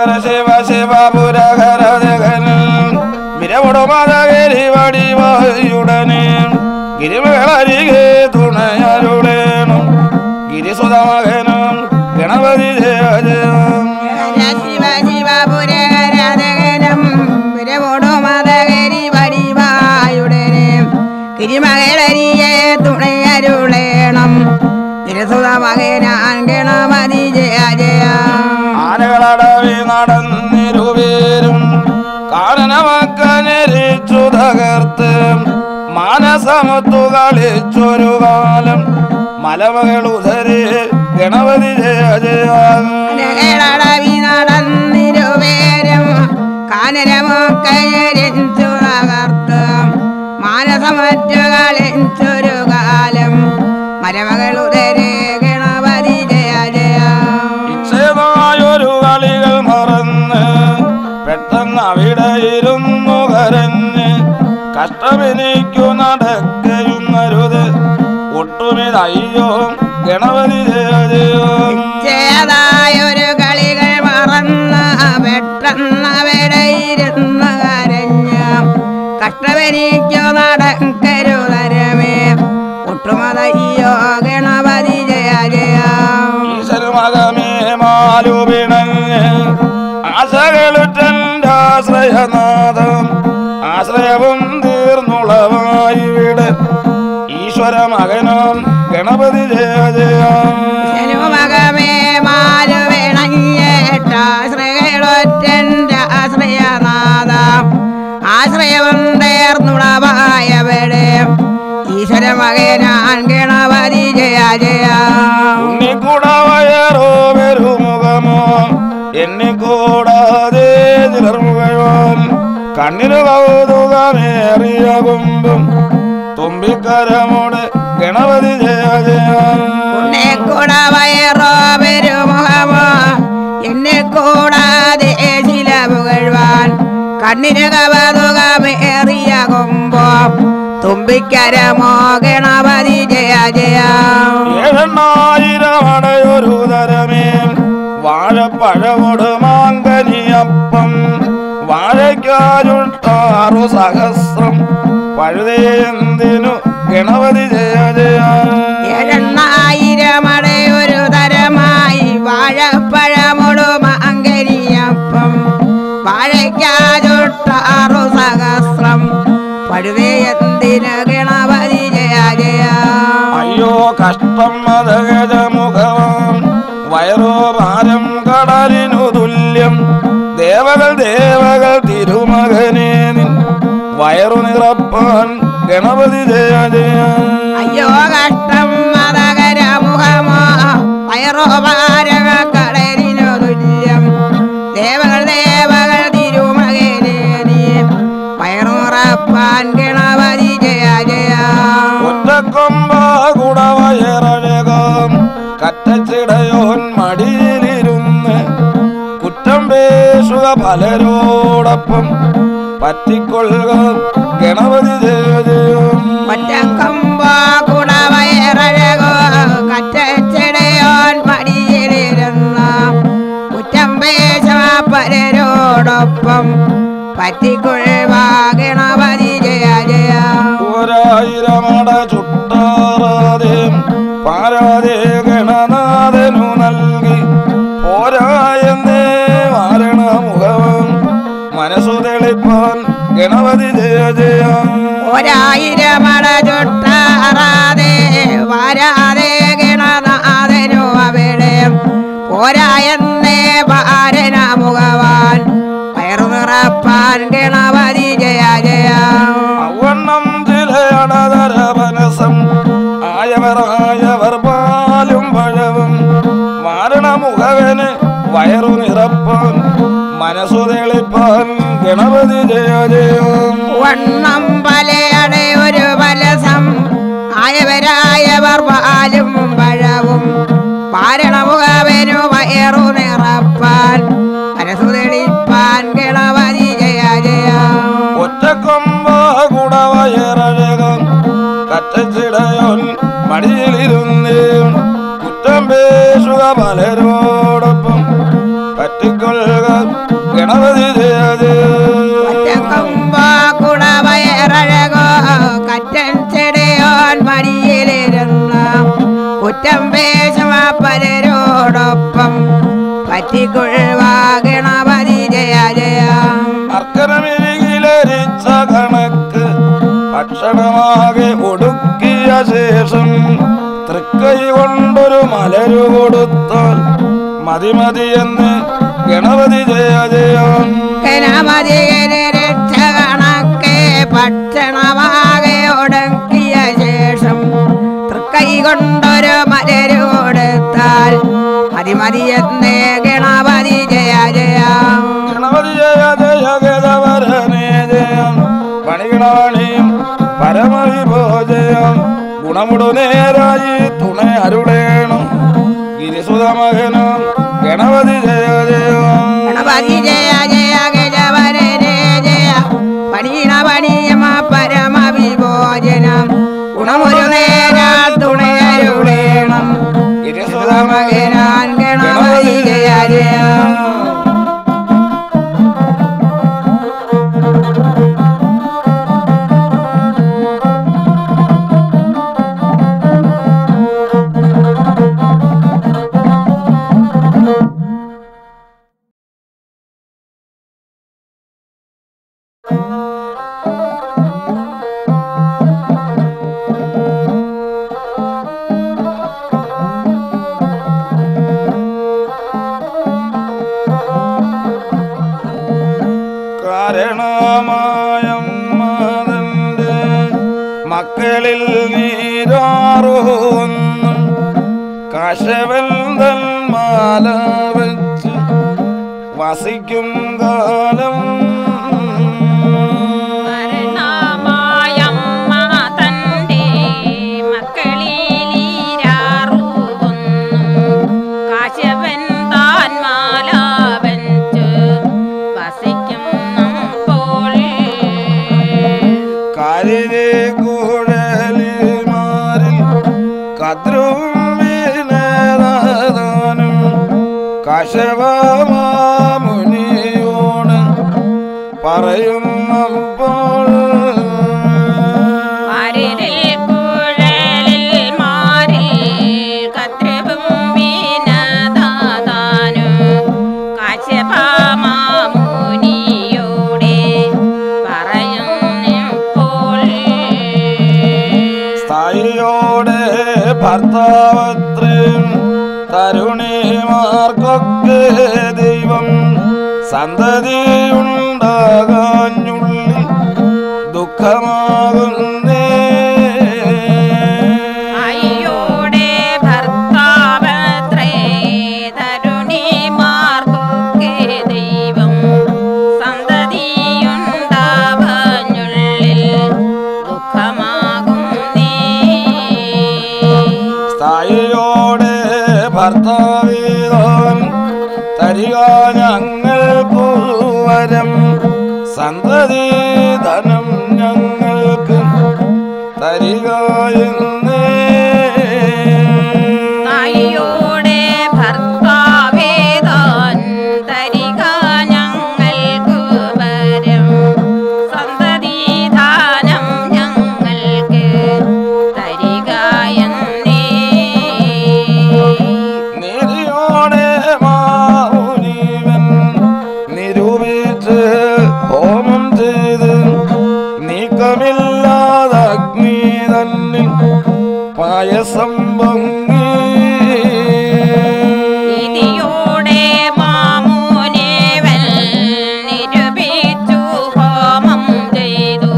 ഹര ശിവ ശിവ പുരഹര വിരവുടമതകരി വടിവായുടനെ ഗിരിമകളരികെ തുണയരുളേണം ഗിരിസുതമകനും ഗണപതി ജയ ജയം ഹര ശിവ ശിവ പുരഹരദകനം പുരവോടുമതകരി വടിവായുടനെ കിരിമകളരിയെ തുണയരുളേണം തിരസുത മകനാൻ ഗണപതി ജയ ജയ ആനകളടവി നടന്നിരുവേരും കാനനമക്കനരിച്ചു തകർത്ത് മാനസമത്തു കളിച്ചൊരു കാലം മലമകളുധരി ഗണപതി ജയ ജയ അനകളടവി നടന്നിരുവേരും കാനനമൊക്കയരിച്ചു തകർത്ത് മാനസമറ്റു കളിച്ചൊരു കാലം മരമകളുതരെ ഗണപതി ജയ ജയ ഇച്ഛേദമായൊരു കളികൾ മറന്ന് പെട്ടെന്ന് അവിടെ ഇരുന്നു കരഞ്ഞ് കഷ്ടമെനിക്കു നടക്കയുന്നരുത് ഒട്ടുമിതയ്യോ ഗണപതി ജയ ജയ ചേതായൊരു കളികൾ മറന്ന് പെട്ടെന്ന് ഇരുന്ന് കരഞ്ഞ് കഷ്ടവനിക്കു നടക്കരുതരമേ ഒട്ടുമതയ്യോ ഗണപതി ജയ ജയ ഈശ്വരമകമേ മാലുപിണങ്ങ് ആശകളുറ്റൻ്റെ ആശ്രയനാഥം ആശ്രയവും തീർന്നുളവായി വിട് ഈശ്വര മകനും ഗണപതി ജയ ജയ മകമേ മാലു വേണഞ്ഞേട്ടാശ്രകളൊറ്റൻ്റെ ആശ്രയനാഥ ആശ്രയവും തേർന്നുളവായവിടെ ഈശ്വര മകനാൻ ഗണപതി ജയ ജയ ഉണ്ണിക്കൂടവയറോ വരുമുഖമോ എണ്ണിക്കൂടാതെ ചിലർമുകവാൻ കണ്ണിനു കൗതുകമേറിയ കുമ്പും തുമ്പിക്കരമോട് ഗണപതി ജയ ജയ എന്നെ കൂടാ വയറോ പെരുമുഖമോ എന്നെ കൂടാതെ ചില പുകഴ്വാൻ കണ്ണിന് കവതുകമേറിയ കൊമ്പോ തുമ്പിക്കരമോ ഗണപതി ജയ ജയ ഏഴെണ്ണായിരം അടയൊരു തരമേ വാഴപ്പഴമോട് മാങ്കനിയപ്പം വാഴയ്ക്കാരുട്ടാറു സഹസ്രം പഴുതേന്തിനു ഗണപതി ജയ ജയ ഏഴെണ്ണായിരം അടയൊരു തരമായി വാഴപ്പഴമൊടു മാങ്കരിയപ്പം വാഴയ്ക്കാചൊട്ടാറു സഹസ്രം പഴുതയെന്തിന് ഗണപതി ജയ ജയ അയ്യോ കഷ്ടം മതഗജമുഖം വയറോ ഭാരം കടലിനു തുല്യം ദേവകൾ ദേവകൾ തിരുമകനെ നിൻ വയറു നിറപ്പാൻ ഗണപതി ജയ ജയ അയ്യോ കഷ്ടം മതകര മുഖമോ വയറോ ഭാരക കടലിനു തുല്യം ദേവകൾ ദേവകൾ തിരുമകനെ നീ വയറുറപ്പാൻ ഗണപതി ജയ ജയ ഒറ്റക്കൊമ്പ കുടവയറഴകം കറ്റച്ചിടയോൻ മടിയിലിരുന്ന് കുറ്റം പേശുക പലരോടൊപ്പം പറ്റിക്കൊള്ളുക ഗണപതി ജയ ജയം ഒറ്റക്കൊമ്പ കുടവയറഴകോ കറ്റച്ചെടയോൻ മടിയിലിരുന്ന കുറ്റം പേശ പലരോടൊപ്പം പറ്റിക്കൊള്ളുവാ ഗണപതി ജയ ജയ ഒരായിരമട ചുട്ടാറാതെ പാരാതെ ഗണനാഥനു നൽകി പോരായെന്നേ മാരണമുഖം മനസ്സു തെളിപ്പാൻ ഗണപതി ജയ ജയ ഒരായിരമട ചുട്ടാറാതെ വരാതെ ഗണനാഥനു അവിടെ പോരായെന്നേ ഭാരന മുഖവാൻ വയറു നിറപ്പാൻ ഗണപതി ജയ ജയ അവണ്ണം ചിലയടതര മനസം ആയവരായവർ പാലും പഴവും മാരണമുഖവന് വയറു നിറപ്പാൻ മനസ്സു തെളിപ്പാൻ ഗണപതി ജയ ജയം വണ്ണം പലയടെ ഒരു പലസം ആയവരായവർ പാലും പഴവും പാരണമുഖവനു വയറു നിറപ്പാൻ മനസ്സു തെളിപ്പാൻ ഗണപതി ജയ ജയ ഒറ്റക്കൊമ്പ കുടവയറഴകം കറ്റച്ചിടയോൻ മടിയിലിരുന്ന് കുറ്റം പേശുക പലരോടൊപ്പം പറ്റിക്കൊള്ളുക പറ്റം വേഷമ പലരോടൊപ്പം പറ്റിക്കൊഴുവാ ഗണപതി ജയ ജയ അക്കരമിരികിലരിച്ച കണക്ക് ഭക്ഷണമാകെ ഒടുക്കിയ ശേഷം തൃക്കൈ കൊണ്ടൊരു മലരു കൊടുത്താൽ മതി മതി എന്ന് ഗണപതി ജയ ജയം ഗണപതി രക്ഷ കണക്കെ ഭക്ഷണമാകെ ഒടുക്കിയ ശേഷം തൃക്കൈ കൊണ്ടൊരു മലര് കൊടുത്താൽ മതി മതി എന്ന് ഗണപതി ജയ ജയ ഗണപതി ജയ ജയ ഗജവരനേ ജയം പണിഗണപണിയും പരമവിഭോജയം ഗുണമുടു നേരായി തുണ അരുളേണം ഗിരിസുതമകനും ഗണപതി ജയ ജയം ഗണപതി ജയ ജയ ഗജവരനെ ജയ പണീണ പണിയമ പരമ വിഭോജനം ഗുണമൊരു നേര തുണയരുളേണം ഗിരിസുതമകനാൻ ഗണപതി ജയ ജയ കാരണമായമ്മതന്റെ മക്കളിൽ നീരാറുന്നു കശവൻ തന്മാല വെച്ച് വസിക്കും കാലം മരണമായമ്മ തന്റെ മക്കളിലീരാറുകൊന്നു കാശവൻ താൻ മാല വെച്ച് വസിക്കുന്നപ്പോൾ കാലിലെ കുഴലിമാരിൽ കദ്രവും വീണതാനും കശവമാമുനിയോട് പറയുന്നപ്പോൾ ആരിൽ കുഴലിൽ മാറി കത്രവും വീണതാനും കാശപാമുനിയോടെ പറയുന്നപ്പോൾ സ്ഥായിയോടെ ഭർത്താവത്രയും തരുണിമാർക്കൊക്കെ ദൈവം സന്തതിയുണ്ടാകാഞ്ഞുള്ളിൽ ദുഃഖമാകുന്നേ അയ്യോടെ ഭർത്താവത്രേ തരുണിമാർക്കൊക്കെ ദൈവം സന്തതിയുണ്ടാവഞ്ഞുള്ളിൽ ദുഃഖമാകും നീ സ്ഥായിയോടെ ഭർത്താവിതോൻ തരിക ഞങ്ങൾക്കു വരം സന്തതി ധനം ഞങ്ങൾക്ക് തരിക എന്നേ തായിയോടെ ഭർത്താവേ താൻ തരിക ഞങ്ങൾക്കു വരം സന്തതിദാനം ഞങ്ങൾക്ക് തരിക എന്നേ നീതിയോടെ മാവുനീവൻ നിരൂപിച്ച് ഹോമം ചെയ്ത് നീക്കമില്ലാതെ അഗ്നി തന്നിൽ പായസം പൊങ്ങി നീതിയോടെ മാമുനേവൻ നിരൂപിച്ചു ഹോമം ചെയ്തു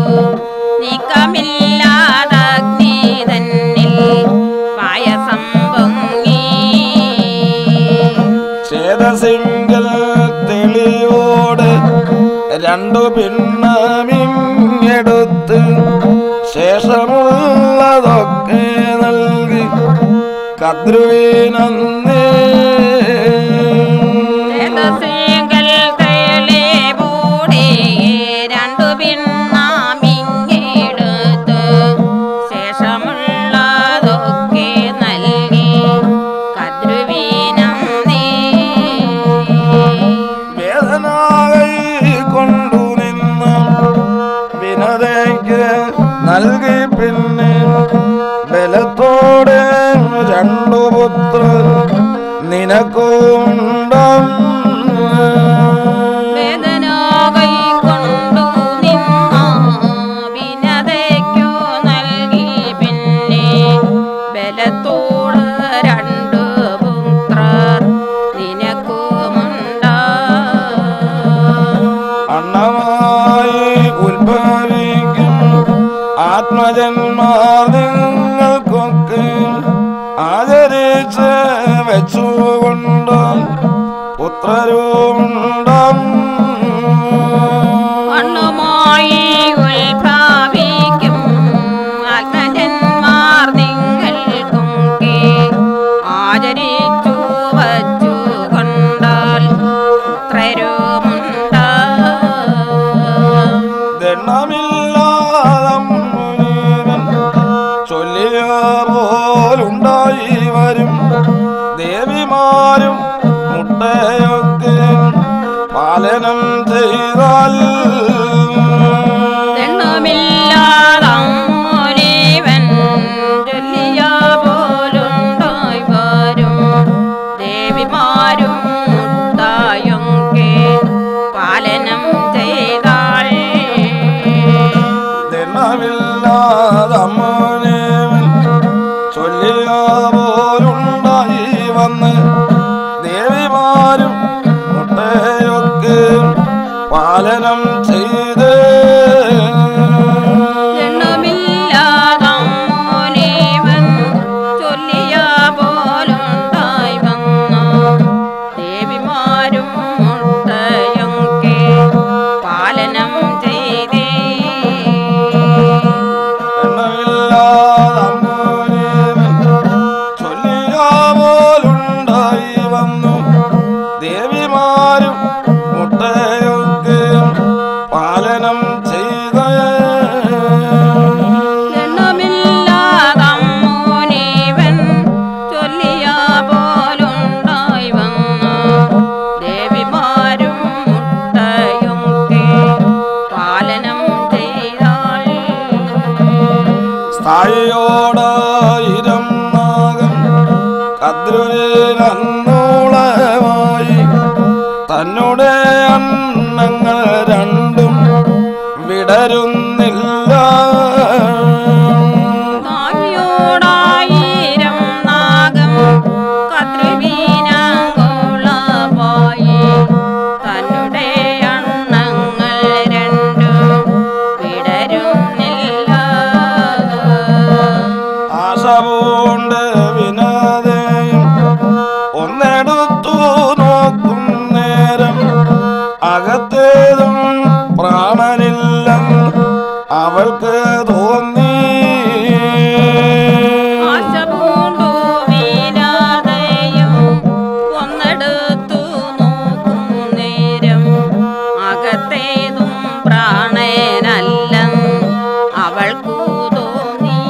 നീക്കമില്ലാതഗ്നി തന്നിൽ പായസം പൊങ്ങി ചേതസിങ്കൽ തെളിയോട് രണ്ടു പിണ്ണമിങ്ങെടുത്ത് ശേഷമുള്ളതൊക്കെ നൽകി കദ്രുവിനന്നേ ചേതസ്സേങ്കൽ തേളേവൂടെ രണ്ടു പിണ്ണാമിങ്ങെടുത്ത് ശേഷമുള്ളതൊക്കെ നൽകി കദ്രുവീനം നീ വേദനാകൈ കൊണ്ടു നിന്ന് വിനതയ്ക്ക് നൽകി പിന്നെ ബലത്തോടെ രണ്ടു പുത്ര നിനക്കുണ്ടം വേദന കൈക്കൊണ്ടു നിന്ന വിനതയ്ക്കു നൽകി പിന്നെ ബലത്തോട് രണ്ടു പുത്രർ നിനക്കുമുണ്ടാ അണ്ണമായി ഉത്ഭവിക്കും ആത്മജന്മാർ നിങ്ങൾക്കൊക്കെ ആദരിച്ച് വെച്ചുകൊണ്ട് പുത്രരുണ്ടം മണ്ണുമായി ഉത്ഭവിക്കും ആത്മജന്മാർ നിങ്ങൾക്കൊക്കെ ആചരിച്ചു വച്ചു കൊണ്ടാൽ പുത്രരുമുണ്ടാ ദണ്ണമില്ലാതം മുനീവൻ ചൊല്ലിയ പോലുണ്ടായി വരും ദേവിമാരും മുട്ടയൊക്കെ പാലനം ചെയ്താൽ എണ്ണമില്ലാതമ്മോനേവൻ ചൊല്ലിയ പോലുണ്ടായി വരും ദേവിമാരും മുത്തായൊക്കെ പാലനം ചെയ്താൾ ദണ്ണമില്ലാതമ്മനേവൻ ചൊല്ലിയ പോലുണ്ടായി വന്ന് ദേവിമാരും മുട്ടയൊക്കെ പാലനം ചെയ്ത് എണ്ണമില്ലാതമ്മോനേവൻ ചൊല്ലിയ പോലുണ്ടായി വന്നു ദേവിമാരും മുട്ടയൊക്കെ പാലനം ചെയ്തേ ചൊല്ലിയ പോലുണ്ടായി വന്നു ദേവിമാരും മുട്ടയൊക്കെ പാലനം ചെയ്ത എണ്ണമില്ലാതമ്മോനേവൻ ചൊല്ലിയ പോലുണ്ടായി വന്നു ദേവിമാരും മുട്ടയൊക്കെ പാലനം ചെയ്താൾ സ്ഥായിയോടായിരം നാഗം കദ്രുവിനന്നൂളമായി തന്നുടെ അന്നങ്ങൾ രണ്ടും വിടരുന്നില്ല നായോടായിരം നാഗം കത്രുവീനാങ്കോളമായി തന്നുടെ അണ്ണങ്ങൾ രണ്ടും വിടരുന്നില്ല ആശ പൂണ്ട് വിനാദയും ഒന്നെടുത്തു നോക്കും നേരം അകത്തേതും പ്രാണനില്ലെന്ന് അവൾക്ക് തോന്നി ആശ പൂണ്ടു വീരാതയും ഒന്നെടുത്തു നോക്കും നേരം അകത്തേതും പ്രാണനല്ലം അവൾക്കു തോന്നി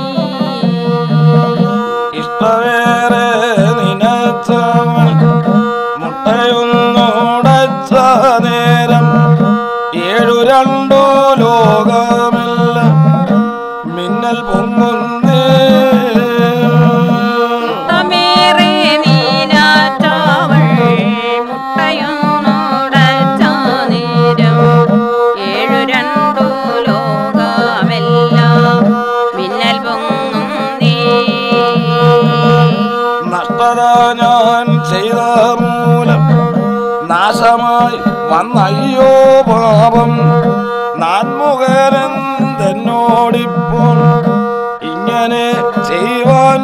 ഇഷ്ടവേറെ നിനച്ചവൾ മുട്ടയൊന്നുടച്ച നേരം ഏഴു രണ്ടു ലോകമില്ല മിന്നൽ പൊങ്ങുന്നേ മുട്ടമേറെ നീലാറ്റവൾ മുട്ടയൊന്നുടച്ച നേരം ഏഴു രണ്ടു ലോകമെല്ലാം മിന്നൽ പൊങ്ങും നീ നഷ്ടത ഞാൻ ചെയ്ത മൂലം നാശമായി വന്നയ്യോ പാപം നാൻമുഖരെന്തെന്നോടിപ്പോൾ ഇങ്ങനെ ചെയ്യുവാൻ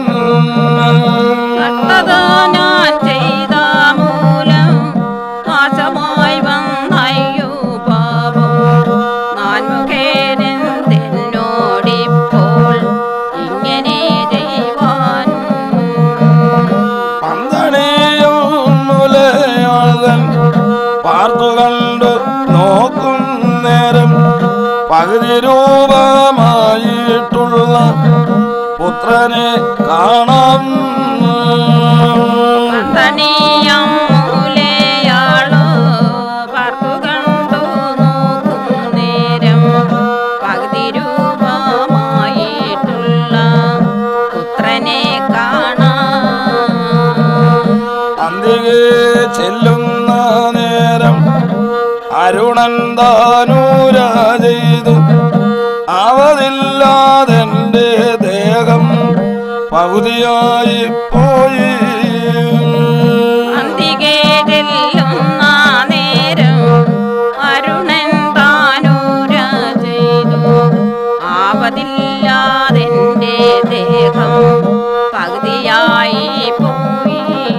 നട്ടത ഞാൻ ചെയ്ത മൂലം നാശമായി വന്നയ്യോ പാപം ഞാൻ മുഖേനെന്നോടിപ്പോൾ ഇങ്ങനെ ചെയ്യുവാൻ പന്തണിയും മുലയാളൻ പാർത്തു കണ്ടു നോക്കും നേരം പകുതി രൂപമായിട്ടുള്ള പുത്രനെ കാണാം തനിയം മൂലയാളോ പാർത്തു കണ്ടു നോക്കും നേരം പകുതി രൂപമായിട്ടുള്ള പുത്രനെ കാണാം അരുണൻ താനൂര ചെയ്തു അവതില്ലാതെന്റെ ദേഹം പകുതിയായി പോയി അന്തികേ ചെല്ലുന്ന നേരം അരുണൻ താനൂര ചെയ്തു ആപതില്ലാതെന്റെ ദേഹം പകുതിയായി പോയി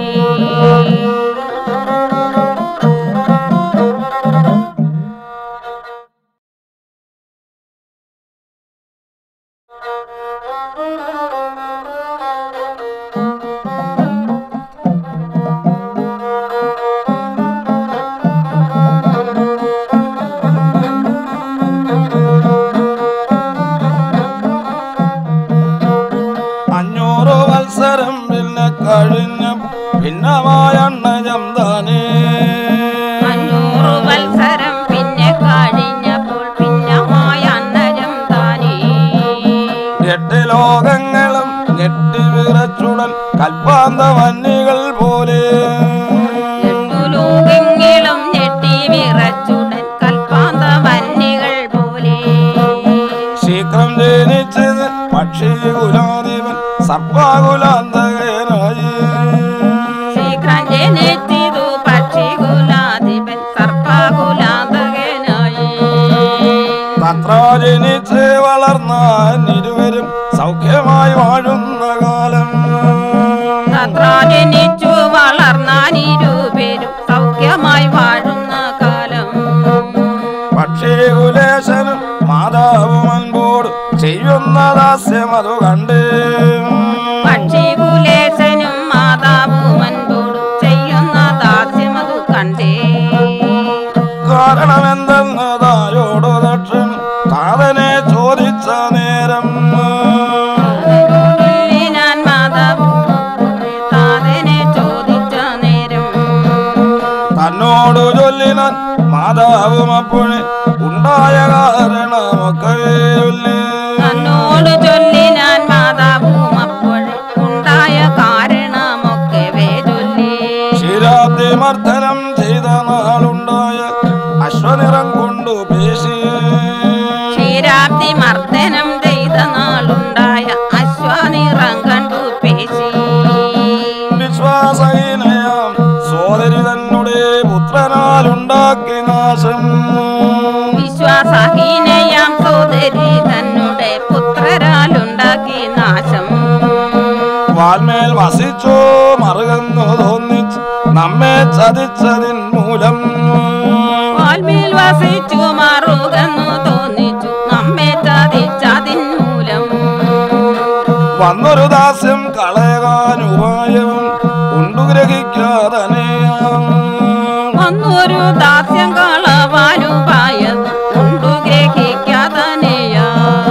അഞ്ഞൂറ് വത്സരം പിന്നെ കഴിഞ്ഞ ഭിന്നമായണ്ണജം താനേ അഞ്ഞൂറ് വത്സരം പിന്നെ കഴിഞ്ഞപ്പോൾ ഭിന്നമായ അന്നരം താനേ എട്ട് ലോകങ്ങളും ഞെട്ടി വിറച്ചുടൻ കൽപ്പാന്ത വന്നികൾ പോലെ എട്ടു ലോകങ്ങളും ഞെട്ടി വിറച്ചുടൻ കൽപ്പാന്ത വന്നികൾ പോലെ ശീഘ്രം ജനിച്ചത് പക്ഷികുലാധിപൻ സർപ്പാകുലാന്തകനായി ശീഘ്രം ജനിച്ചിതു പക്ഷികുലാധിപൻ സർപ്പകുലാന്തകനായി തത്ര ജനിച്ച് വളർന്ന ഇരുവരും സൗഖ്യമായി വാഴുന്ന കാലം തത്ര ജനിച്ചു വളർന്നാനിരുപേരും സൗഖ്യമായി വാഴുന്ന കാലം പക്ഷികുലേശനും മാതാവും അൻപോട് ചെയ്യുന്ന ദാസ്യം അത് കണ്ട് പക്ഷികുലേശനും മാതാവും അൻപോടും ചെയ്യുന്ന ദാസ്യമതു കണ്ടേ കാരണമെന്തെന്നതായോടു ദക്ഷൻ താതനെ ചോദിച്ച നേരം ഞാൻ മാതാവും താതനെ ചോദിച്ച നേരം തന്നോടു ചൊല്ലിനാൻ മാതാവും അപ്പോഴേ ഉണ്ടായ കാരണമൊക്കെ ചൊല്ലി തന്നോട് ചൊല്ലി ഞാൻ മാതാവും അപ്പോഴേ ഉണ്ടായ കാരണമൊക്കെ വേ ചൊല്ലി ശിരാബ്ദി മർദ്ദനം ചെയ്ത നാളുണ്ടായ അശ്വനിറം കൊണ്ടു പേശി ക്ഷീരാബ്ദി മർദ്ദനം ചെയ്ത നാളുണ്ടായ അശ്വനിറം കണ്ടു പേശി വിശ്വാസഹീനയാം സോദരി തന്നെ പുത്രനാലുണ്ടാക്കി നാശം വിശ്വാസഹീനയാം സോദരി തന്നെ പുത്രരാലുണ്ടാക്കി നാശം വാൽമേൽ വസിച്ചോ മറുകന്നു തോന്നിച്ച് നമ്മെ ചതിച്ചതിൻ മൂലം വാൽമേൽ വസിച്ചു മാറുകെന്നു തോന്നിച്ചു നമ്മെ ചതിച്ചതിൻ മൂലം വന്നൊരു ദാസ്യം കളയാൻ ഉപായവും ഉണ്ടു ഗ്രഹിക്കാതനെയാം വന്നൊരു ദാസ്യം കളവാനുപായം ഉണ്ടു ഗ്രഹിക്കാതനെയാ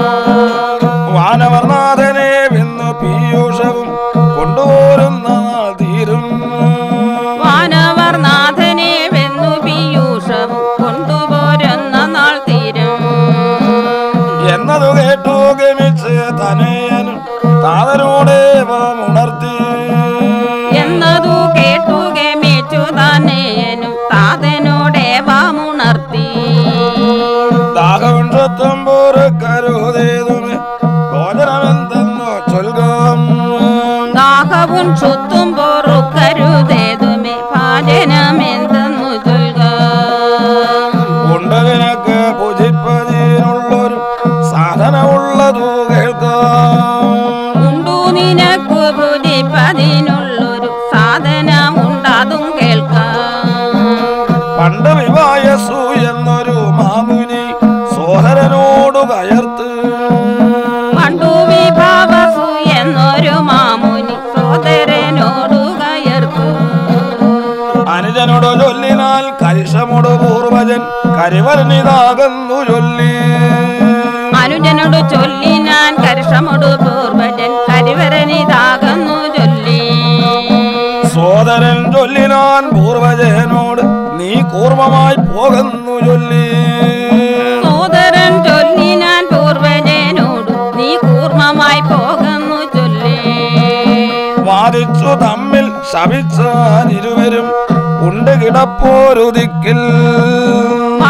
വാനവർനാഥനെ വിന്നു പീയൂഷവും കൊണ്ടുപോരുന്ന നാൾ തീരും വാനവർ നാഥനെ വെന്നു പീയൂഷവും കൊണ്ടുപോരുന്ന നാൾ തീരും എന്നതു കേട്ടു ഗമിച്ച് തനയനും താതനോടെ ഉണർത്തി എന്നതു കേട്ടു ഗമിച്ചു തന്നെയനും താതനോടെ വാമുണർത്തി ദാഹവംശത്വം പോറക്കരുതേതുമേ ഭോജനമെന്തെന്നോ ചൊൽകാം ദാഹവും ക്ഷുത്തും പൊറുക്കരുതേതുമേ പാചനമെന്തെന്നു ചൊൽക ഉണ്ടതിനൊക്കെ പൂജിപ്പതിനുള്ളൊരു സാധനമുള്ളതു കേൾക്കാം ഉണ്ടു നിനക്കു ഭുജിപ്പതിനുള്ളൊരു സാധനമുണ്ടതും കേൾക്കാം പണ്ട് വിവായസു എന്നൊരു മാമുനി സോഹരനോടു കയർത്ത് പണ്ടു വിഭാവസു എന്നൊരു മാമുനി സോദരനോടു കയർത്തു അനുജനോട് ചൊല്ലിനാൽ കരിഷമോട് പൂർവജൻ കരിവരനിതാകുന്നു ചൊല്ലി അനുജനോട് ചൊല്ലി ഞാൻ കർഷമോട് പൂർവജൻ കരിവരനിതാകുന്നു ചൊല്ലി സോദരൻ ചൊല്ലിനാൻ പൂർവജനോട് നീ കൂർമ്മമായി പോകുന്നു ചൊല്ലി സോദരൻ ചൊല്ലി ഞാൻ പൂർവജനോട് നീ കൂർമ്മമായി പോകുന്നു ചൊല്ലി വാദിച്ചു തമ്മിൽ ശപിച്ചാൻ ഇരുവരും ഉണ്ട് കിടപ്പോരു ദിക്കിൽ വാ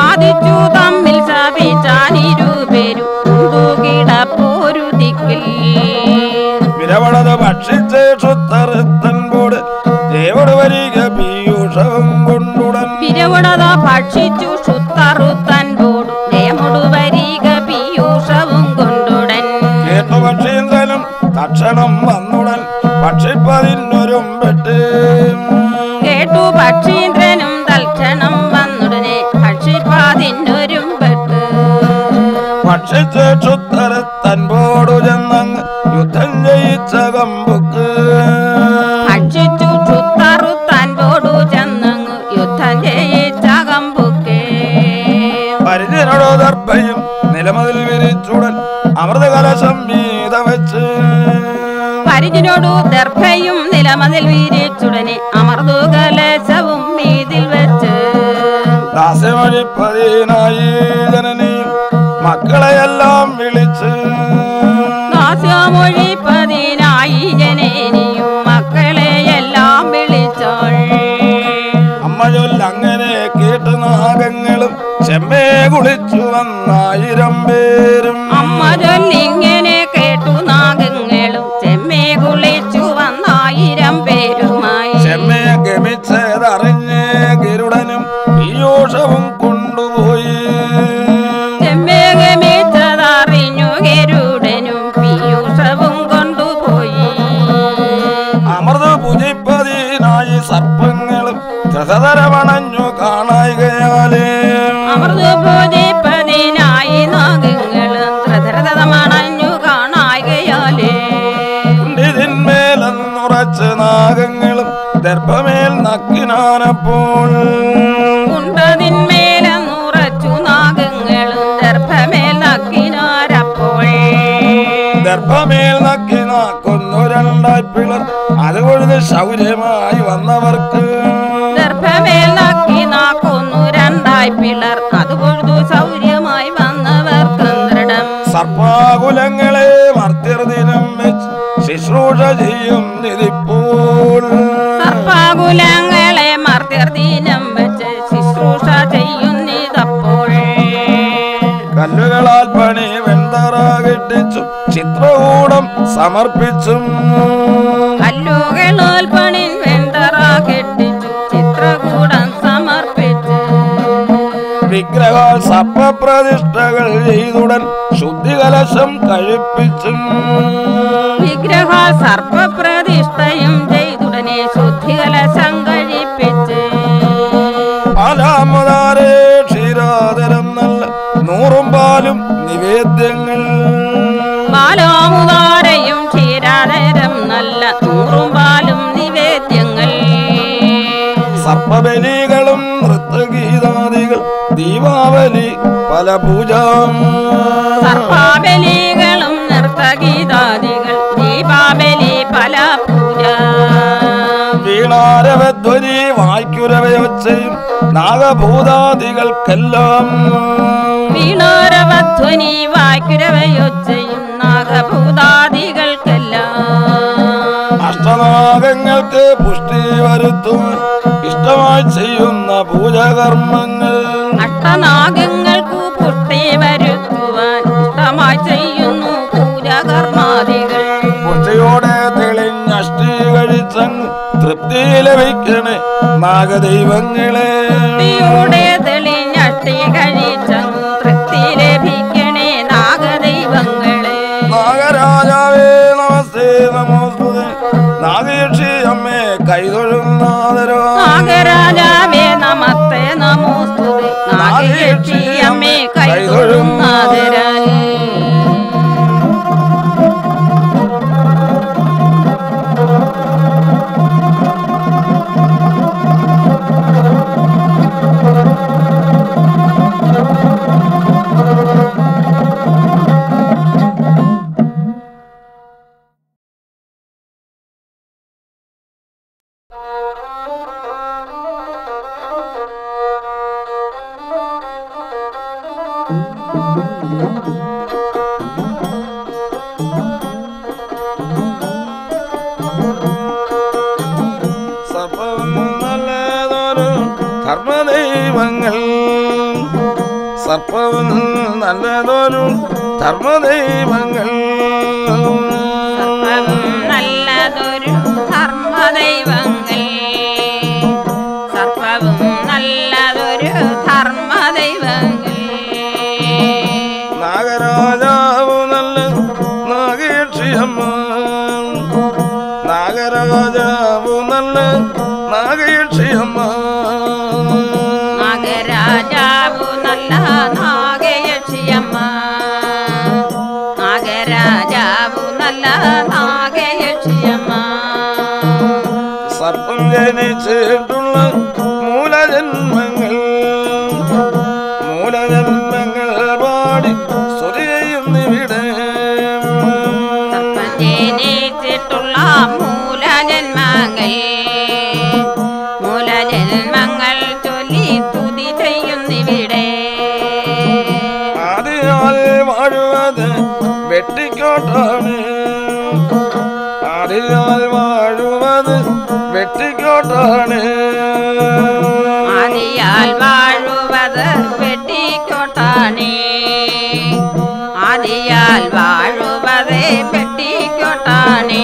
വാദിച്ചു തമ്മിൽ ശപിച്ചാനിരുപേരും കിടപ്പോരു ദിക്കിൽ വിരവണത് ഭക്ഷിച്ച് ക്ഷുത്തറുത്തൻപോട് ദേവട് വരിക പീയൂഷവും കൊണ്ടുടൻ പിരവിടത ഭക്ഷിച്ചു ശുത്തറുത്തൻ പോടും ജയമൊടു വരിക പീയൂഷവും കൊണ്ടുടൻ കേട്ടു പക്ഷീന്ദ്രനും തക്ഷണം വന്നുടൻ പക്ഷിപ്പതിനൊരും പെട്ട് കേട്ടു പക്ഷീന്ദ്രനും തൽക്ഷണം വന്നുടനെ ഭക്ഷിപ്പാതിനൊരും പെട്ട് ഭക്ഷിച്ച് ക്ഷുത്തറുത്തൻപോടു ചെന്നങ്ങ് യുദ്ധം ജയിച്ച കമ്പുക്ക് ഭക്ഷിച്ചു ചുത്തറുത്താൻ പോടു ചെന്നങ്ങ് യുദ്ധം ജയിച്ച കമ്പുക്കേ പരിചനോടോ ദർഭയും നിലമതിൽ വിരിച്ചുടൻ അമൃത കലശം വീത വെച്ച് പരിചിനോടു ദർഭയും നിലമതിൽ വീരിച്ചുടനെ അമർന്നു കലശവും മീതിൽ വെച്ച് ദാസ്യമൊഴിപ്പതിനായി ജനനിയും മക്കളെയെല്ലാം വിളിച്ച് ദാസ്യമൊഴി പതിനായി ജനേനിയും മക്കളെ എല്ലാം വിളിച്ചാൾ അമ്മ ചൊല്ലങ്ങനെ കേട്ട് നാഗങ്ങളും ചെമ്മേ കുളിച്ചു വന്നായിരം പേരും അമ്മ ചൊല്ലിങ്ങനെ കേട്ടു നാഗങ്ങളും ചെമ്മേ കുളിച്ചു വന്നായിരം പേരുമായി ചെമ്മേ ഗമിച്ചതറിഞ്ഞ് ഗരുഡനും പീയൂഷവും കൊണ്ടുപോയി ചെമ്മേ ഗമിച്ചതറിഞ്ഞു ഗരുഡനും പീയൂഷവും കൊണ്ടുപോയി അമൃത പൂജിപ്പതിനായി സർപ്പങ്ങളും ത്രസതരമണഞ്ഞു കാണായികയാലേ അമൃത പൂജിപ്പതിനായി നാഗങ്ങളും ത്രതരതമണഞ്ഞു കാണായികയാലേ കുണ്ടിതിന്മേലെന്നുറച്ച് നാഗങ്ങളും ദർഭമേൽ നക്കിനാനപ്പോൾ ഉണ്ടതിന്മേലെന്നുറച്ചു നാഗങ്ങളും ദർഭമേൽ നക്കിനാരപ്പോൾ ദർഭമേൽ നക്കി നാക്കൊന്നു രണ്ടായി പിളർ അതുകൊണ്ട് ശൗര്യമായി വന്നവർക്ക് ദർഭമേൽ നക്കി നാക്കൊന്നു രണ്ടായി പിളർ അത് പൊഴുതു സൗര്യമായി വന്നവർക്ക് ദൃഢം സർപ്പാകുലങ്ങളെ മർത്യർ ദിനം വെച്ച് ശുശ്രൂഷ ചെയ്യും നിധിപ്പോൾ സർപ്പാകുലങ്ങളെ മർത്യർ ദീനം വെച്ച് ശുശ്രൂഷ ചെയ്യുന്നിതപ്പോൾ കല്ലുകളാൽ പണി വെന്തറ കെട്ടിച്ചു ചിത്രകൂടം സമർപ്പിച്ചും കല്ലുകളാൽ പണിൻ വെണ്ടറ കെട്ടിച്ചു ചിത്രകൂടം സമർപ്പിച്ചു വിഗ്രഹ സർപ്പപ്രതിഷ്ഠകൾ ചെയ്തുടൻ ശുദ്ധികലശം കഴിപ്പിച്ചും വിഗ്രഹ സർപ്പപ്രതിഷ്ഠയും ചെയ്തുടനെ ശുദ്ധികലശം കഴിപ്പിച്ച് പാലാമുതാരേ ക്ഷീരാതരം നല്ല നൂറും പാലും നിവേദ്യങ്ങൾ ബാലാമുതാരയും ക്ഷീരാതരം നല്ല നൂറും പാലും നിവേദ്യങ്ങൾ സർപ്പബലികളും നൃത്തഗീതാദികൾ ദീപാവലി പല പൂജ സർപ്പാബലികളും നൃത്തഗീതാദികൾ ദീപാബലി പല പൂജ വീണാരവധ്വനി വായ്ക്കുരവയൊച്ചയും നാഗഭൂതാദികൾക്കെല്ലാം വീണോരവധ്വനി വാക്കുരവയൊച്ചയും നാഗഭൂതാദികൾക്കെല്ലാം അഷ്ടനാഗങ്ങൾക്ക് പുഷ്ടി വരുത്തുവാൻ ഇഷ്ടമായി ചെയ്യുന്ന പൂജകർമ്മങ്ങൾ അഷ്ടനാഗങ്ങൾക്കു പുഷ്ടി വരുത്തുവാൻ ഇഷ്ടമായി ചെയ്യുന്നു പൂജകർമാദികൾ പുഷ്ടിയോടെ തെളിഞ്ഞഷ്ടി കഴിച്ചങ്ങ് തൃപ്തി ലഭിക്കണേ നാഗദൈവങ്ങളെ ഭക്തിയോടെ തെളിഞ്ഞട്ടി കഴിച്ചങ്ങു തൃപ്തി ലഭിക്കണേ നാഗദൈവങ്ങളെ നാഗരാജാവേ നമസ്തേ നമോസ്തുതേ നാഗേക്ഷി അമ്മേ കൈതൊഴുന്നാദരോ നാഗരാജാവേ നമസ്തേ നമോസ്തുതേ നാഗേക്ഷി അമ്മേ കൈതൊഴുന്നാദരാൽ സർപ്പം നല്ലതൊരു ധർമ്മദൈവങ്ങൾ സർപ്പവും നല്ലതൊരു ധർമ്മദൈവങ്ങൾ സർപ്പവും നല്ലതൊരു ധർമ്മദൈവങ്ങൾ സർപ്പവും നല്ലതൊരു ധർമ്മദൈവങ്ങൾ നാഗരാജാവ് നല്ല നാഗേക്ഷിയമ്മ നാഗരാജാവ് നല്ല നാഗേക്ഷിയമ്മ നാഗരാജാവു നല്ല നാഗയക്ഷിയമ്മ നാഗരാജാവു നല്ല നാഗയക്ഷിയമ്മ സർപ്പം ജനിച്ചിട്ടുള്ള മൂലജന്മങ്ങൾ മൂലജന്മങ്ങൾ പാടി സ്തുതി ചെയ്യുന്നിവിടെ സർപ്പം ജനിച്ചിട്ടുള്ള മൂലജന്മങ്ങൾ മൂലജന്മങ്ങൾ ചൊല്ലി തുതി ചെയ്യുന്നിവിടെ ആദ്യയാൽ വാഴുവത് വെട്ടിക്കോട്ടാണ് ആദ്യയാൽ വാഴുവത് വെട്ടിക്കോട്ടാണ് ആദിയാൽ വാഴുവത് വെട്ടിക്കോട്ടാണേ ആദിയാൽ വാഴുവത് വെട്ടിക്കോട്ടാണേ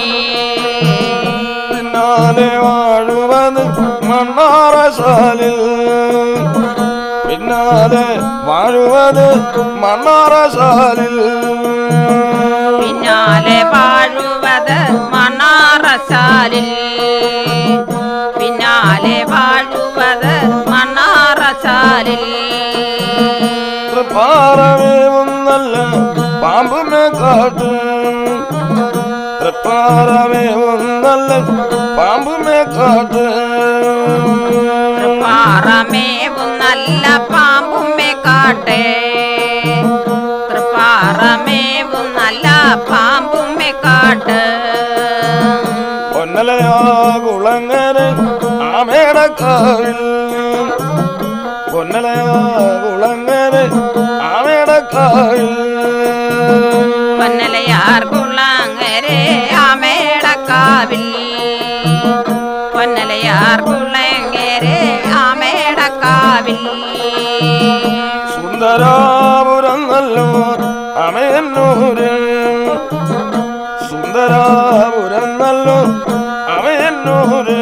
പിന്നാലെ വാഴുവത് മണ്ണാറശാലിൽ പിന്നാലെ വാഴുവത് മണ്ണാറശാലിൽ പിന്നാലെ വാഴുവത് മണ്ണാറശാലിൽ പിന്നാലെ വാഴുവത് മണ്ണാറശാലിൽ പാറവേവും നല്ല പാമ്പുമേ കാട്ട് പാറവേവും നല്ല പാമ്പുമേ കാട്ട് പാറമേവും നല്ല പാമ്പുമ്മെ കാട്ടെ പാറമേവും നല്ല പാമ്പുമ്മെ കാട്ട് പൊന്നലയാ കുളങ്ങര ആമേടക്കാവിൽ പൊന്നലയാ കുളങ്ങര ആമേടക്കാവിൽ പൊന്നലയാർ കുളങ്ങരെ ആമേടക്കാവിൽ പൊന്നലയാർ കുളങ്ങരെ ആമേടക്കാവിൽ സുന്ദരാപുരം നല്ലോ അമയന്നൂര് സുന്ദരാപുരം നല്ലോ അമയന്നൂര്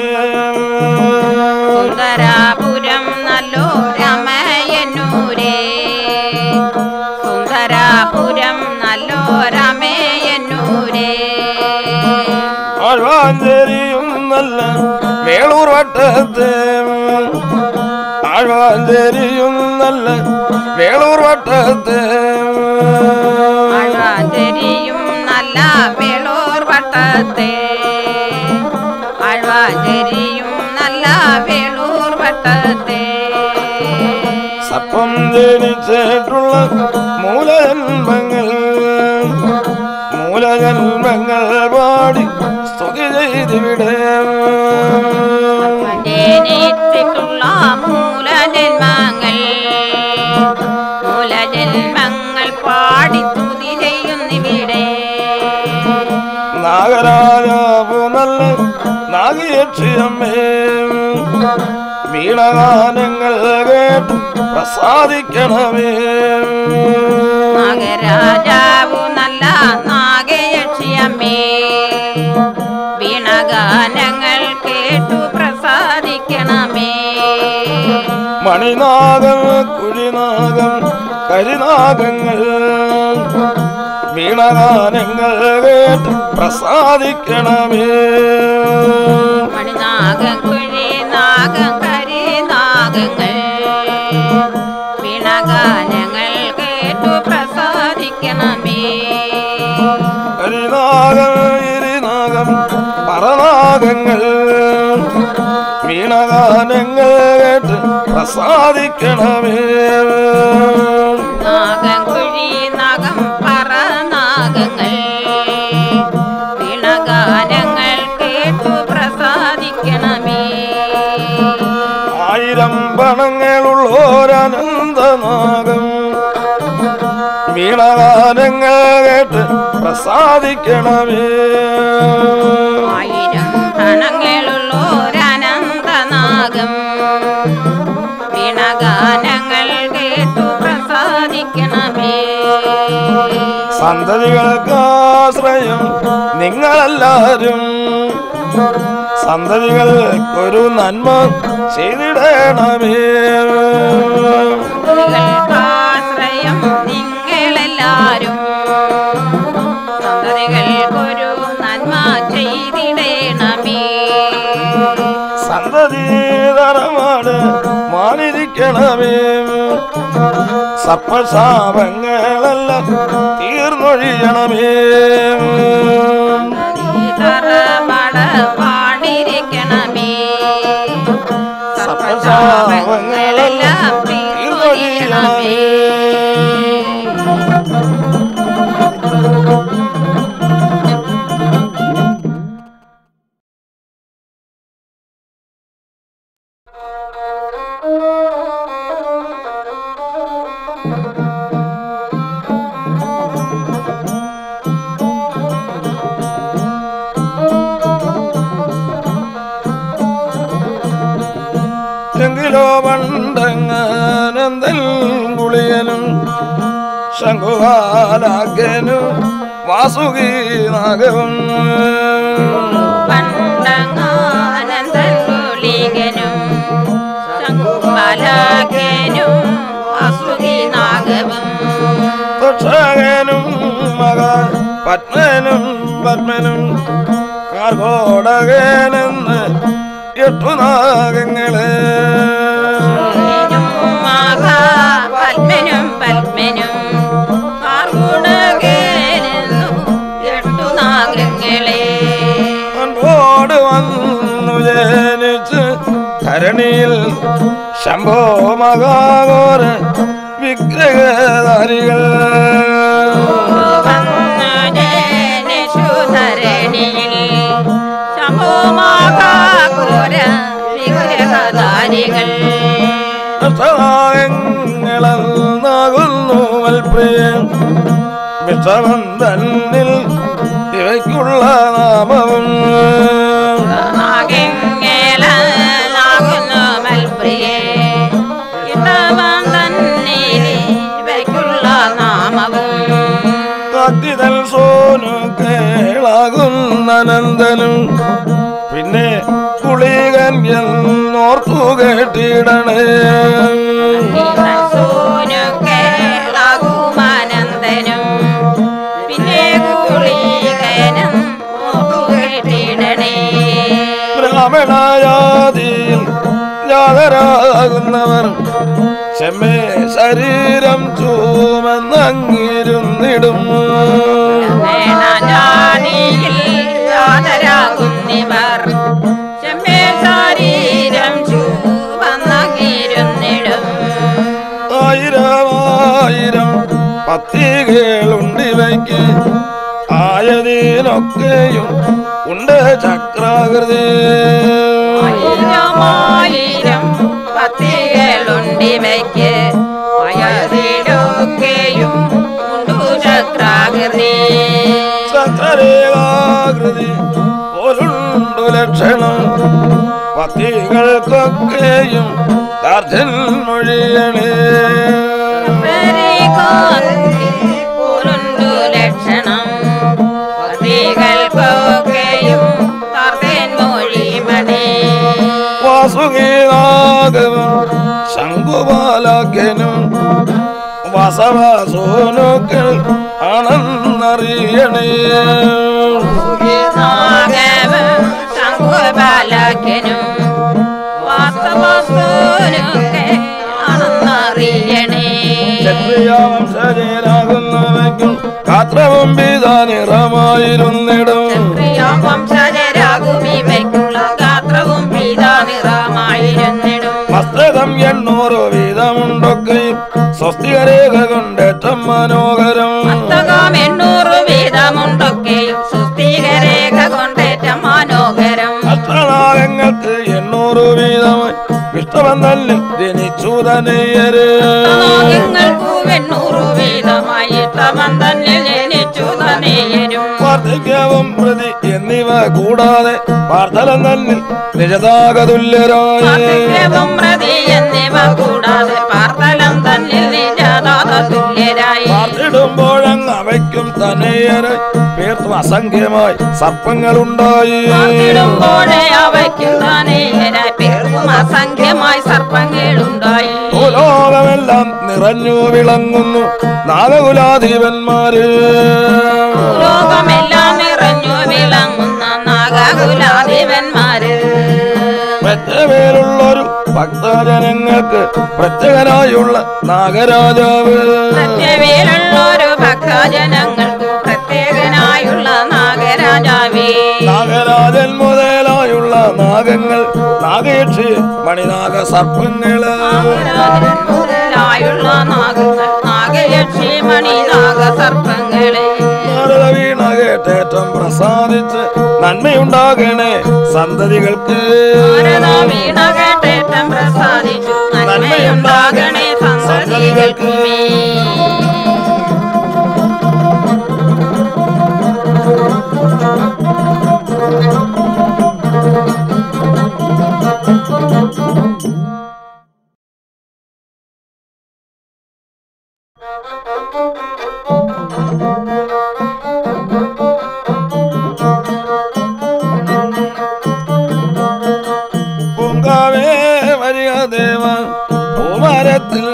സുന്ദരാപുരം നല്ലോ രമയന്നൂരേ സുന്ദരാപുരം നല്ലോ രമയന്നൂരേ ആഴ്വാഞ്ചേരിയും നല്ല വേളൂർ വട്ടത്തെ ആഴ്വാഞ്ചേരിയും നല്ല വേളൂർ വട്ടത്തെ ആഴ്വാഞ്ചേരിയും നല്ല വേളൂർ വട്ടത്തെ ആഴ്വാഞ്ചേരിയും നല്ല വേളൂർ വട്ടത്തെ സപ്പം ജനിച്ചിട്ടുള്ള മൂലജന്മങ്ങൾ മൂലജന്മങ്ങൾ പാടി സ്തുതി ചെയ്തിവിടെ ജനിച്ചിട്ടുള്ള മൂലജന്മങ്ങൾ മൂലജന്മങ്ങൾ പാടി തുതി ചെയ്യുന്നിവിടെ നാഗരാജാവ് നല്ല നാഗയക്ഷിയമ്മേ വീണഗാനങ്ങൾ കേട്ട് പ്രസാദിക്കണമേ നാഗരാജാവു നല്ല നാഗയക്ഷിയമ്മേ വീണഗാനങ്ങൾ കേട്ടു പ്രസാദിക്കണമേ മണിനാഗം കുഴിനാഗം കരിനാഗങ്ങൾ വീണഗാനങ്ങൾ കേട്ട് പ്രസാദിക്കണമേ മണിനാഗം കുഴി നാഗം കരി നാഗങ്ങൾ വീണഗാനങ്ങൾ കേട്ടു പ്രസാദിക്കണമേ കരിനാഗം ഇരിനാഗം പറനാഗങ്ങൾ വീണഗാനങ്ങൾ കേട്ട് പ്രസാദിക്കണമേ നാഗം കുഴി നാഗം പറ നാഗങ്ങൾ വീണഗാനങ്ങൾ കേട്ടു പ്രസാദിക്കണമേ ആയിരം പണങ്ങളുള്ളോരനന്തനാഗം വീണഗാനങ്ങൾ കേട്ട് പ്രസാദിക്കണമേ ആയിരം ഗണങ്ങളുള്ളോരനന്തനാഗം വീണഗാനങ്ങൾ കേട്ടു പ്രസാദിക്കണമേ സന്തതികൾക്ക് ആശ്രയം നിങ്ങളെല്ലാരും സന്തതികൾക്കൊരു നന്മ ചെയ്തിടണമേ ആശ്രയം നിങ്ങളെല്ലാരും സന്തതികൾക്കൊരു നന്മ ചെയ്തിടേണമേ സന്തതിതരമാണ് മാനിരിക്കണമേ സപ്പശാപങ്ങളെല്ലാം തീർന്നൊഴിയണമേ തറമട പാടിരിക്കണമേ സർവശാപങ്ങളെല്ലാം തീർന്നൊഴിയണമേ എങ്കിലോ പണ്ടങ്ങാനന്ദൻ ഗുളിയനും ശംഖുവാലാഖ്യനും വാസുകി നാഗവും പണ്ടങ്ങാനന്ദുലികനും ശംഖുബലാഖ്യനും അസുഖിനാഗവും തക്ഷകനും മക പത്മനും പത്മനും കാർഗോടകനെന്ന് എട്ടു നാഗങ്ങളെ പത്മനും പത്മനും കാർഗുണകേനെന്നു എട്ടു നാഗങ്ങളെ അൻപോട് വന്നു ജനിച്ച് ധരണിയിൽ ശംഭോ മകാഘോര വിഗ്രഹധാരികൾ വന്നു ജനിഷുധരണിയിൽ ശംഭുമാകാഘോര വിഗ്രഹധാരികൾ അഷ്ടനാഗങ്ങളെന്നാകുന്നു മൽപ്രിയൻ വിഷമം തന്നിൽ ഇവയ്ക്കുള്ള നാമവും നാഗങ്ങളാകുന്നു മൽപ്രിയേ ഇഷ്ടവൻ തന്നിൽ ഇവയ്ക്കുള്ള നാമവും കാത്തിതൽ സോനു കേളാകുന്ന നന്ദനും പിന്നെ കുളികൻ എന്നോർത്തു കേട്ടിടണേ സോനുക്കേളാകുമാനന്ദനും പിന്നെ കുളികനും കേട്ടിടണേ ബ്രാഹ്മണയാതിയിൽ ജാതരാകുന്നവർ ചെമ്മേ ശരീരം ചൂമെന്നങ്ങിരുന്നിടും വേണജാതിയിൽ ജാതരാകുന്നിവർ ചെമ്മേ ശരീരം ചൂവന്നകിരുന്നിടും ആയിരം ആയിരം പത്തികളുണ്ടിവയ്ക്ക് ആയതിനൊക്കെയും ഉണ്ട് ചക്രാകൃതി ആയിരമായിരം പത്തികളുണ്ടിവയ്ക്ക് അയതിലൊക്കെയും ഉണ്ടു ചക്രാകൃതി ചക്രരേഖാകൃതി പോലുണ്ടു ലക്ഷണം പത്തികൾക്കൊക്കെയും ദാർജൻ മൊഴിയണേ പോലുണ്ടു ലക്ഷണം പതികൾക്കൊക്കെയും തർത്തേൻ മൊഴിമണി വാസുകീനാഗവും ശംഖുപാലാഖ്യനും വസവസോനുക്കൾ ആണെന്നറിയണേ നാഗവും ശംഖുബാലക്കനും വാസ്തവസ്തുനൊക്കെ ആണെന്നറിയണേ ക്ഷത്രിയാവംശജരാകുന്നവയ്ക്കും ഗാത്രവും പീതാനിറമായിരുന്നിടും പ്രിയാം വംശജരാകുമിവയ്ക്കുള്ള ഗാത്രവും പീതാ നിറമായിരുന്നിടും മസ്തകം എണ്ണൂറ് വീതമുണ്ടൊക്കെയും സ്വസ്തികരേഖ കൊണ്ടേറ്റം മനോഹരം പുസ്തകം എണ്ണൂറ് വീതമുണ്ടൊക്കെയും സുസ്ഥിരരേഖ കൊണ്ടേറ്റം മനോഹരം അഷ്ടനാഗങ്ങൾക്ക് എണ്ണൂറ് വീതമായി വിഷ്ടബന്ധനിൽ ജനിച്ചു തനെയര് നാഗങ്ങൾക്കു എണ്ണൂറ് വീതമായി തമന്തന്നിൽ ജനിച്ചു തനേയരും വാർദ്ധക്യവും പ്രതി എന്നിവ കൂടാതെ പാർത്തലം തന്നിൽ നിജതാകതുല്യരായ വാർദ്ധക്യവും പ്രതി എന്നിവ കൂടാതെ പാർത്തലം തന്നിൽ നിജാതാത തുല്യരായി പാർത്തിടുമ്പോഴങ്ങ് അവയ്ക്കും ചേർത്തും അസംഖ്യമായി സർപ്പങ്ങളുണ്ടായി ഓർത്തിടുമ്പോഴേ അവയ്ക്കും താനേയരായി പേർക്കും അസംഖ്യമായി സർപ്പങ്ങളുണ്ടായി ഭൂലോകമെല്ലാം നിറഞ്ഞു വിളങ്ങുന്നു നാഗകുലാധീപന്മാര് ലോകമെല്ലാം നിറഞ്ഞു വിളങ്ങുന്ന നാഗകുലാദേവന്മാര് പ്രത്യേകയിലുള്ളൊരു ഭക്തജനങ്ങൾക്ക് പ്രത്യേകനായുള്ള നാഗരാജാവ് സത്യവേലുള്ളൊരു ഭക്തജനങ്ങൾക്ക് പ്രത്യേകനായുള്ള നാഗരാജാവേ നാഗരാജൻ മുതലായുള്ള നാഗങ്ങൾ നാഗേക്ഷി മണിനാഗ സർപ്പങ്ങള് നാഗരാജൻ മുതലായുള്ള നാഗങ്ങൾ നാഗയക്ഷി മണി നാഗസർപ്പങ്ങളെ നാരദ വീണ കേട്ടേറ്റം പ്രസാദിച്ച് നന്മയുണ്ടാകണേ സന്തതികൾക്ക് നാരദ വീണ കേട്ടേറ്റം പ്രസാദിച്ചു നന്മയുണ്ടാകണേ സന്തതികൾക്കുമേ പൂങ്കാവേ വരിക ദേവ പൂമരത്തിൽ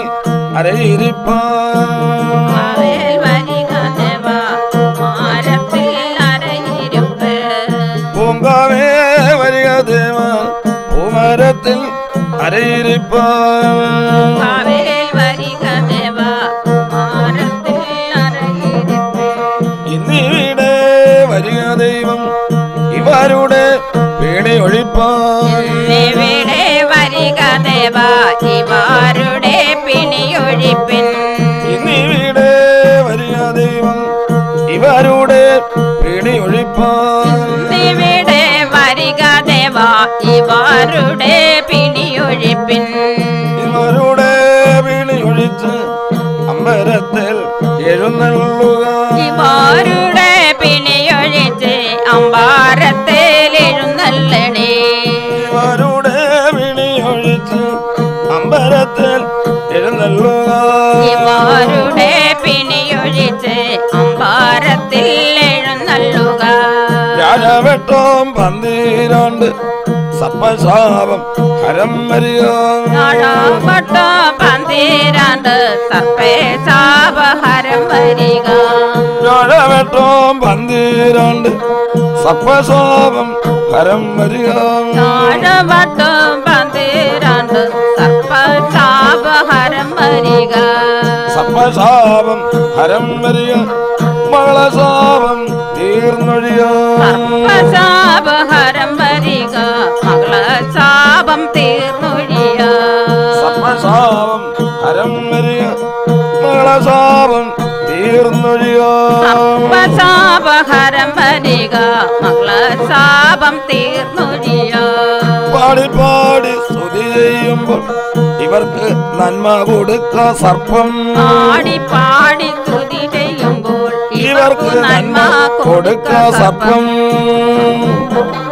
അരയിരിപ്പാൻ അവയിൽ വരിക ദേവ, മാരത്തിൽ അരയിരിപ്പ്. പൂങ്കാവേ വരിക ദേവ പൂമരത്തിൽ അരയിരിപ്പാൻ അവയിൽ വരിക ദേവ, മാരത്തിൽ അരയിരിപ്പ്. ഇന്നിവിടെ വരിക ദൈവം ഇവരുടെ പേടി ഒഴിപ്പാൻ ഇവിടെ വരിക ദേവ ഇവരുടെ പിണിയൊഴിപ്പിൻ ഇന്നിവിടെ വരിക ദൈവം ഇവരുടെ പേടി ഒഴിപ്പാൻ ഇവിടെ വരിക ദേവ ഇവരുടെ പിണിയൊഴിപ്പിൻ ഇവരുടെ വീണി ഒഴിച്ച് അമ്പരത്തിൽ എഴുന്നള്ളുക ഇവരുടെ പിണിയൊഴിച്ച് അമ്പാരത്തിൽ എഴുന്നള്ളണേ ഇവരുടെ വീണി ഒഴിച്ച് അമ്പരത്തിൽ എഴുന്നള്ളുക ഇവരുടെ പിണിയൊഴിച്ച് അമ്പാരത്തിൽ എഴുന്നള്ളുക രാജവെട്ടോം പന്തീരാണ്ട് സപ്പശാപം ഹരം വരിക നാടാവട്ട പന്തീരാണ്ട് സർപ്പേ ശാപഹരം വരിക രാജവെട്ടോം പന്തീരാണ്ട് സപ്പശാപം ഹരം വരിക നാടവട്ട പന്തീരാണ്ട് സർപ്പ ശാപഹരം വരിക സപ്പശാപം ഹരം വരിക മകളശാപം തീർന്നൊഴിക സർപ്പശാപഹരം വരിക മകള ശാപം തീർന്നൊഴിയ സപ്പശാപം ഹരം വരിക മകളശാപം തീർന്നൊഴിക സർപ്പശാപഹരം വരിക മകള ശാപം തീർന്നൊഴിയ പാടി പാടി സ്തുതി ചെയ്യുമ്പോൾ ഇവർക്ക് നന്മ കൊടുക്ക സർപ്പം പാടി പാടി സ്തുതി ചെയ്യുമ്പോൾ ഇവർക്ക് നന്മ കൊടുക്ക സർപ്പം